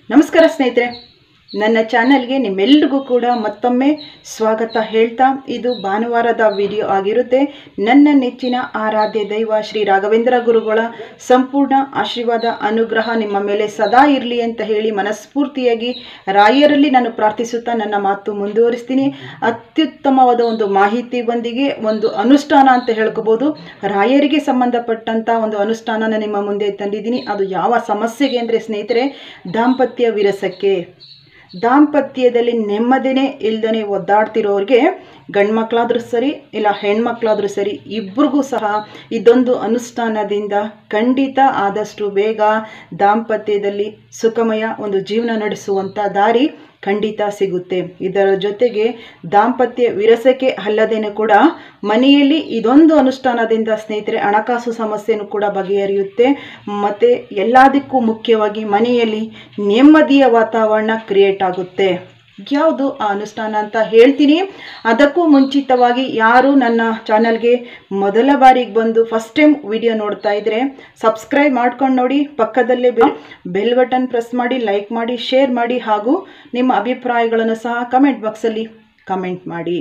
ನಮಸ್ಕಾರ ಸ್ನೇಹಿತರೆ ನನ್ನ ಚಾನಲ್ಗೆ ನಿಮ್ಮೆಲ್ರಿಗೂ ಕೂಡ ಮತ್ತೊಮ್ಮೆ ಸ್ವಾಗತ ಹೇಳ್ತಾ ಇದು ಭಾನುವಾರದ ವಿಡಿಯೋ ಆಗಿರುತ್ತೆ ನನ್ನ ನೆಚ್ಚಿನ ಆರಾಧ್ಯ ದೈವ ಶ್ರೀ ರಾಘವೇಂದ್ರ ಗುರುಗಳ ಸಂಪೂರ್ಣ ಆಶೀರ್ವಾದ ಅನುಗ್ರಹ ನಿಮ್ಮ ಮೇಲೆ ಸದಾ ಇರಲಿ ಅಂತ ಹೇಳಿ ಮನಸ್ಫೂರ್ತಿಯಾಗಿ ರಾಯರಲ್ಲಿ ನಾನು ಪ್ರಾರ್ಥಿಸುತ್ತಾ ನನ್ನ ಮಾತು ಮುಂದುವರಿಸ್ತೀನಿ ಅತ್ಯುತ್ತಮವಾದ ಒಂದು ಮಾಹಿತಿಯೊಂದಿಗೆ ಒಂದು ಅನುಷ್ಠಾನ ಅಂತ ಹೇಳ್ಕೋಬೋದು ರಾಯರಿಗೆ ಸಂಬಂಧಪಟ್ಟಂಥ ಒಂದು ಅನುಷ್ಠಾನನ ನಿಮ್ಮ ಮುಂದೆ ತಂದಿದ್ದೀನಿ ಅದು ಯಾವ ಸಮಸ್ಯೆಗೆ ಅಂದರೆ ಸ್ನೇಹಿತರೆ ದಾಂಪತ್ಯ ವಿರಸಕ್ಕೆ ದಾಂಪತ್ಯದಲ್ಲಿ ನೆಮ್ಮದಿನೇ ಇಲ್ದೇ ಒದ್ದಾಡ್ತಿರೋರಿಗೆ ಗಂಡ್ಮಕ್ಳಾದ್ರೂ ಸರಿ ಇಲ್ಲ ಹೆಣ್ಮಕ್ಳಾದ್ರೂ ಸರಿ ಇಬ್ರಿಗೂ ಸಹ ಇದೊಂದು ಅನುಷ್ಠಾನದಿಂದ ಖಂಡಿತ ಆದಷ್ಟು ಬೇಗ ದಾಂಪತ್ಯದಲ್ಲಿ ಸುಖಮಯ ಒಂದು ಜೀವನ ನಡೆಸುವಂಥ ದಾರಿ ಖಂಡಿತ ಸಿಗುತ್ತೆ ಇದರ ಜೊತೆಗೆ ದಾಂಪತ್ಯ ವಿರಸಕ್ಕೆ ಅಲ್ಲದೇನೆ ಕೂಡ ಮನೆಯಲ್ಲಿ ಇದೊಂದು ಅನುಷ್ಠಾನದಿಂದ ಸ್ನೇಹಿತರೆ ಹಣಕಾಸು ಸಮಸ್ಯೆನೂ ಕೂಡ ಬಗೆಹರಿಯುತ್ತೆ ಮತ್ತು ಎಲ್ಲದಕ್ಕೂ ಮುಖ್ಯವಾಗಿ ಮನೆಯಲ್ಲಿ ನೆಮ್ಮದಿಯ ವಾತಾವರಣ ಕ್ರಿಯೇಟ್ ಆಗುತ್ತೆ ಯಾವುದು ಆ ಅನುಷ್ಠಾನ ಅಂತ ಹೇಳ್ತೀನಿ ಅದಕ್ಕೂ ಮುಂಚಿತವಾಗಿ ಯಾರು ನನ್ನ ಚಾನಲ್ಗೆ ಮೊದಲ ಬಾರಿಗೆ ಬಂದು ಫಸ್ಟ್ ಟೈಮ್ ವಿಡಿಯೋ ನೋಡ್ತಾ ಇದ್ದರೆ ಸಬ್ಸ್ಕ್ರೈಬ್ ಮಾಡ್ಕೊಂಡು ನೋಡಿ ಪಕ್ಕದಲ್ಲೇ ಬೆಲ್ ಬೆಲ್ ಬಟನ್ ಪ್ರೆಸ್ ಮಾಡಿ ಲೈಕ್ ಮಾಡಿ ಶೇರ್ ಮಾಡಿ ಹಾಗೂ ನಿಮ್ಮ ಅಭಿಪ್ರಾಯಗಳನ್ನು ಸಹ ಕಮೆಂಟ್ ಬಾಕ್ಸಲ್ಲಿ ಕಮೆಂಟ್ ಮಾಡಿ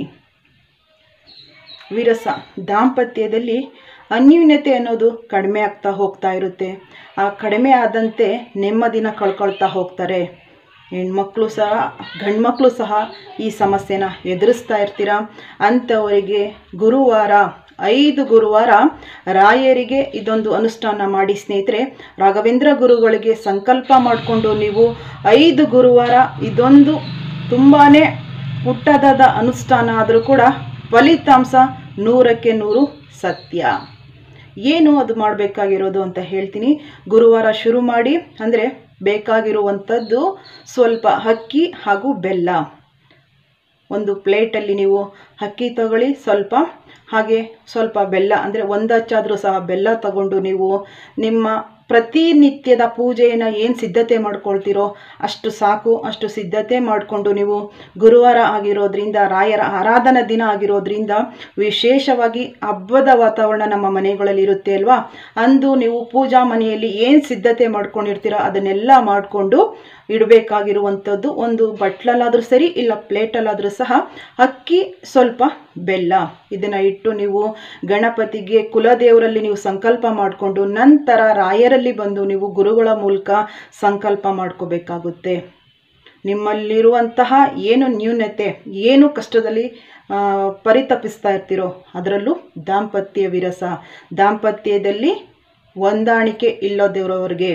ವಿರಸ ದಾಂಪತ್ಯದಲ್ಲಿ ಅನ್ಯೂನ್ಯತೆ ಅನ್ನೋದು ಕಡಿಮೆ ಆಗ್ತಾ ಹೋಗ್ತಾ ಇರುತ್ತೆ ಆ ಕಡಿಮೆ ಆದಂತೆ ನೆಮ್ಮದಿನ ಕಳ್ಕೊಳ್ತಾ ಹೋಗ್ತಾರೆ ಹೆಣ್ಮಕ್ಳು ಸಹ ಗಂಡ್ಮಕ್ಳು ಸಹ ಈ ಸಮಸ್ಯೆನ ಎದುರಿಸ್ತಾ ಇರ್ತೀರ ಅಂಥವರಿಗೆ ಗುರುವಾರ ಐದು ಗುರುವಾರ ರಾಯರಿಗೆ ಇದೊಂದು ಅನುಷ್ಠಾನ ಮಾಡಿ ಸ್ನೇಹಿತರೆ ರಾಘವೇಂದ್ರ ಗುರುಗಳಿಗೆ ಸಂಕಲ್ಪ ಮಾಡಿಕೊಂಡು ನೀವು ಐದು ಗುರುವಾರ ಇದೊಂದು ತುಂಬಾ ಪುಟ್ಟದಾದ ಅನುಷ್ಠಾನ ಆದರೂ ಕೂಡ ಫಲಿತಾಂಶ ನೂರಕ್ಕೆ ನೂರು ಸತ್ಯ ಏನು ಅದು ಮಾಡಬೇಕಾಗಿರೋದು ಅಂತ ಹೇಳ್ತೀನಿ ಗುರುವಾರ ಶುರು ಮಾಡಿ ಅಂದರೆ ಬೇಕಾಗಿರುವಂಥದ್ದು ಸ್ವಲ್ಪ ಅಕ್ಕಿ ಹಾಗೂ ಬೆಲ್ಲ ಒಂದು ಪ್ಲೇಟಲ್ಲಿ ನೀವು ಅಕ್ಕಿ ತಗೊಳ್ಳಿ ಸ್ವಲ್ಪ ಹಾಗೆ ಸ್ವಲ್ಪ ಬೆಲ್ಲ ಅಂದರೆ ಒಂದು ಹಚ್ಚಾದರೂ ಸಹ ಬೆಲ್ಲ ತಗೊಂಡು ನೀವು ನಿಮ್ಮ ಪ್ರತಿನಿತ್ಯದ ಪೂಜೆಯನ್ನು ಏನು ಸಿದ್ಧತೆ ಮಾಡ್ಕೊಳ್ತೀರೋ ಅಷ್ಟು ಸಾಕು ಅಷ್ಟು ಸಿದ್ಧತೆ ಮಾಡಿಕೊಂಡು ನೀವು ಗುರುವಾರ ಆಗಿರೋದ್ರಿಂದ ರಾಯರ ಆರಾಧನಾ ದಿನ ಆಗಿರೋದ್ರಿಂದ ವಿಶೇಷವಾಗಿ ಹಬ್ಬದ ವಾತಾವರಣ ನಮ್ಮ ಮನೆಗಳಲ್ಲಿ ಇರುತ್ತೆ ಅಲ್ವಾ ಅಂದು ನೀವು ಪೂಜಾ ಮನೆಯಲ್ಲಿ ಏನು ಸಿದ್ಧತೆ ಮಾಡ್ಕೊಂಡಿರ್ತೀರೋ ಅದನ್ನೆಲ್ಲ ಮಾಡಿಕೊಂಡು ಇಡಬೇಕಾಗಿರುವಂಥದ್ದು ಒಂದು ಬಟ್ಲಲ್ಲಾದರೂ ಸರಿ ಇಲ್ಲ ಪ್ಲೇಟಲ್ಲಾದರೂ ಸಹ ಅಕ್ಕಿ ಸ್ವಲ್ಪ ಬೆಲ್ಲ ಇದನ್ನು ಇಟ್ಟು ನೀವು ಗಣಪತಿಗೆ ಕುಲದೇವರಲ್ಲಿ ನೀವು ಸಂಕಲ್ಪ ಮಾಡಿಕೊಂಡು ನಂತರ ರಾಯರಲ್ಲಿ ಬಂದು ನೀವು ಗುರುಗಳ ಮೂಲಕ ಸಂಕಲ್ಪ ಮಾಡ್ಕೋಬೇಕಾಗುತ್ತೆ ನಿಮ್ಮಲ್ಲಿರುವಂತಹ ಏನು ನ್ಯೂನತೆ ಏನು ಕಷ್ಟದಲ್ಲಿ ಪರಿತಪಿಸ್ತಾ ಇರ್ತೀರೋ ಅದರಲ್ಲೂ ದಾಂಪತ್ಯ ವಿರಸ ದಾಂಪತ್ಯದಲ್ಲಿ ಹೊಂದಾಣಿಕೆ ಇಲ್ಲದಿರೋರಿಗೆ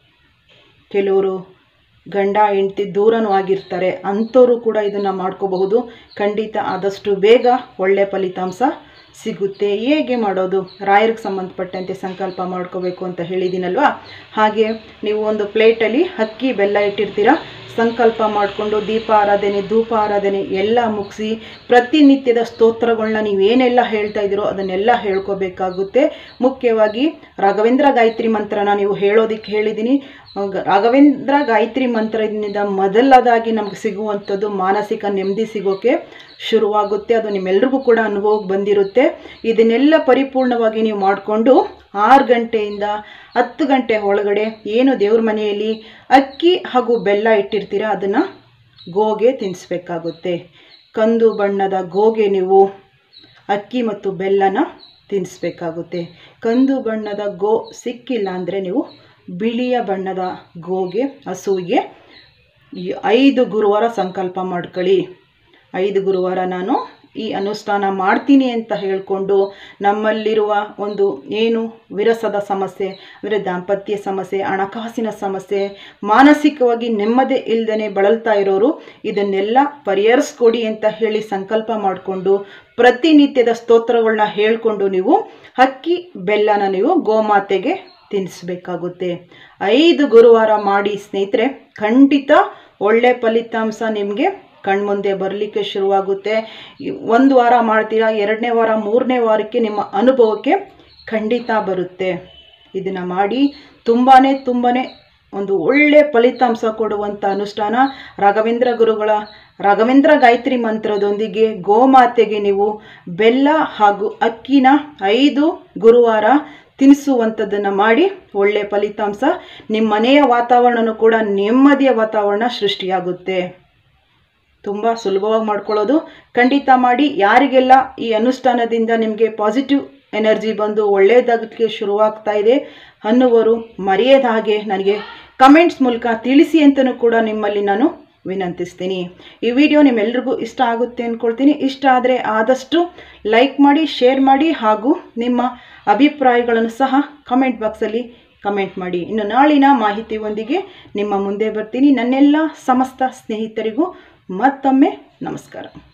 ಕೆಲವರು ಗಂಡ ಹೆಂಡತಿ ದೂರನೂ ಆಗಿರ್ತಾರೆ ಅಂಥವರು ಕೂಡ ಇದನ್ನು ಮಾಡ್ಕೋಬಹುದು ಖಂಡಿತ ಆದಷ್ಟು ಬೇಗ ಒಳ್ಳೆಯ ಫಲಿತಾಂಶ ಸಿಗುತ್ತೆ ಹೇಗೆ ಮಾಡೋದು ರಾಯರಿಗೆ ಸಂಬಂಧಪಟ್ಟಂತೆ ಸಂಕಲ್ಪ ಮಾಡ್ಕೋಬೇಕು ಅಂತ ಹೇಳಿದ್ದೀನಲ್ವಾ ಹಾಗೆ ನೀವು ಒಂದು ಪ್ಲೇಟಲ್ಲಿ ಅಕ್ಕಿ ಬೆಲ್ಲ ಇಟ್ಟಿರ್ತೀರ ಸಂಕಲ್ಪ ಮಾಡಿಕೊಂಡು ದೀಪ ಆರಾಧನೆ ಧೂಪ ಆರಾಧನೆ ಎಲ್ಲ ಮುಗಿಸಿ ಪ್ರತಿನಿತ್ಯದ ಸ್ತೋತ್ರಗಳನ್ನ ನೀವೇನೆಲ್ಲ ಹೇಳ್ತಾ ಇದ್ದೀರೋ ಅದನ್ನೆಲ್ಲ ಹೇಳ್ಕೋಬೇಕಾಗುತ್ತೆ ಮುಖ್ಯವಾಗಿ ರಾಘವೇಂದ್ರ ಗಾಯತ್ರಿ ಮಂತ್ರನ ನೀವು ಹೇಳೋದಕ್ಕೆ ಹೇಳಿದ್ದೀನಿ ರಾಘವೇಂದ್ರ ಗಾಯತ್ರಿ ಮಂತ್ರದಿಂದ ಮೊದಲದಾಗಿ ನಮ್ಗೆ ಸಿಗುವಂಥದ್ದು ಮಾನಸಿಕ ನೆಮ್ಮದಿ ಸಿಗೋಕ್ಕೆ ಶುರುವಾಗುತ್ತೆ ಅದು ನಿಮ್ಮೆಲ್ರಿಗೂ ಕೂಡ ಅನುಭವಕ್ಕೆ ಬಂದಿರುತ್ತೆ ಇದನ್ನೆಲ್ಲ ಪರಿಪೂರ್ಣವಾಗಿ ನೀವು ಮಾಡಿಕೊಂಡು ಆರು ಗಂಟೆಯಿಂದ ಹತ್ತು ಗಂಟೆ ಒಳಗಡೆ ಏನು ದೇವ್ರ ಮನೆಯಲ್ಲಿ ಅಕ್ಕಿ ಹಾಗೂ ಬೆಲ್ಲ ಇಟ್ಟಿರ್ತೀರ ಅದನ್ನು ಗೋಗೆ ತಿನ್ನಿಸ್ಬೇಕಾಗುತ್ತೆ ಕಂದು ಬಣ್ಣದ ಗೋಗೆ ನೀವು ಅಕ್ಕಿ ಮತ್ತು ಬೆಲ್ಲನ ತಿನ್ನಿಸ್ಬೇಕಾಗುತ್ತೆ ಕಂದು ಬಣ್ಣದ ಗೋ ಸಿಕ್ಕಿಲ್ಲ ಅಂದರೆ ನೀವು ಬಿಳಿಯ ಬಣ್ಣದ ಗೋಗೆ ಹಸುವಿಗೆ ಐದು ಗುರುವಾರ ಸಂಕಲ್ಪ ಮಾಡ್ಕೊಳ್ಳಿ ಐದು ಗುರುವಾರ ನಾನು ಈ ಅನುಷ್ಠಾನ ಮಾಡ್ತೀನಿ ಅಂತ ಹೇಳಿಕೊಂಡು ನಮ್ಮಲ್ಲಿರುವ ಒಂದು ಏನು ವಿರಸದ ಸಮಸ್ಯೆ ಅಂದರೆ ದಾಂಪತ್ಯ ಸಮಸ್ಯೆ ಹಣಕಾಸಿನ ಸಮಸ್ಯೆ ಮಾನಸಿಕವಾಗಿ ನೆಮ್ಮದಿ ಇಲ್ಲದೇ ಬಳಲ್ತಾ ಇರೋರು ಇದನ್ನೆಲ್ಲ ಪರಿಹರಿಸ್ಕೊಡಿ ಅಂತ ಹೇಳಿ ಸಂಕಲ್ಪ ಮಾಡಿಕೊಂಡು ಪ್ರತಿನಿತ್ಯದ ಸ್ತೋತ್ರಗಳನ್ನ ಹೇಳಿಕೊಂಡು ನೀವು ಅಕ್ಕಿ ಬೆಲ್ಲನ ನೀವು ಗೋಮಾತೆಗೆ ತಿನ್ನಿಸ್ಬೇಕಾಗುತ್ತೆ ಐದು ಗುರುವಾರ ಮಾಡಿ ಸ್ನೇಹಿತರೆ ಖಂಡಿತ ಒಳ್ಳೆ ಫಲಿತಾಂಶ ನಿಮಗೆ ಕಣ್ಮುಂದೆ ಬರಲಿಕ್ಕೆ ಶುರುವಾಗುತ್ತೆ ಒಂದು ವಾರ ಮಾಡ್ತೀರಾ ಎರಡನೇ ವಾರ ಮೂರನೇ ವಾರಕ್ಕೆ ನಿಮ್ಮ ಅನುಭವಕ್ಕೆ ಖಂಡಿತ ಬರುತ್ತೆ ಇದನ್ನು ಮಾಡಿ ತುಂಬಾ ತುಂಬಾ ಒಂದು ಒಳ್ಳೆಯ ಫಲಿತಾಂಶ ಕೊಡುವಂಥ ಅನುಷ್ಠಾನ ರಾಘವೇಂದ್ರ ಗುರುಗಳ ರಾಘವೇಂದ್ರ ಗಾಯತ್ರಿ ಮಂತ್ರದೊಂದಿಗೆ ಗೋಮಾತೆಗೆ ನೀವು ಬೆಲ್ಲ ಹಾಗೂ ಅಕ್ಕಿನ ಐದು ಗುರುವಾರ ತಿನ್ನಿಸುವಂಥದ್ದನ್ನು ಮಾಡಿ ಒಳ್ಳೆಯ ಫಲಿತಾಂಶ ನಿಮ್ಮ ಮನೆಯ ವಾತಾವರಣನೂ ಕೂಡ ನೆಮ್ಮದಿಯ ವಾತಾವರಣ ಸೃಷ್ಟಿಯಾಗುತ್ತೆ ತುಂಬ ಸುಲಭವಾಗಿ ಮಾಡ್ಕೊಳ್ಳೋದು ಖಂಡಿತ ಮಾಡಿ ಯಾರಿಗೆಲ್ಲ ಈ ಅನುಷ್ಠಾನದಿಂದ ನಿಮಗೆ ಪಾಸಿಟಿವ್ ಎನರ್ಜಿ ಬಂದು ಒಳ್ಳೆಯದಾಗಲಿಕ್ಕೆ ಶುರುವಾಗ್ತಾ ಇದೆ ಅನ್ನುವರು ಮರೆಯದ ಹಾಗೆ ನನಗೆ ಕಮೆಂಟ್ಸ್ ಮೂಲಕ ತಿಳಿಸಿ ಅಂತಲೂ ಕೂಡ ನಿಮ್ಮಲ್ಲಿ ನಾನು ವಿನಂತಿಸ್ತೀನಿ ಈ ವಿಡಿಯೋ ನಿಮ್ಮೆಲ್ರಿಗೂ ಇಷ್ಟ ಆಗುತ್ತೆ ಅಂದ್ಕೊಳ್ತೀನಿ ಇಷ್ಟ ಆದರೆ ಆದಷ್ಟು ಲೈಕ್ ಮಾಡಿ ಶೇರ್ ಮಾಡಿ ಹಾಗೂ ನಿಮ್ಮ ಅಭಿಪ್ರಾಯಗಳನ್ನು ಸಹ ಕಮೆಂಟ್ ಬಾಕ್ಸಲ್ಲಿ ಕಮೆಂಟ್ ಮಾಡಿ ಇನ್ನು ನಾಳಿನ ಮಾಹಿತಿಯೊಂದಿಗೆ ನಿಮ್ಮ ಮುಂದೆ ಬರ್ತೀನಿ ನನ್ನೆಲ್ಲ ಸಮಸ್ತ ಸ್ನೇಹಿತರಿಗೂ ಮತ್ತೊಮ್ಮೆ ನಮಸ್ಕಾರ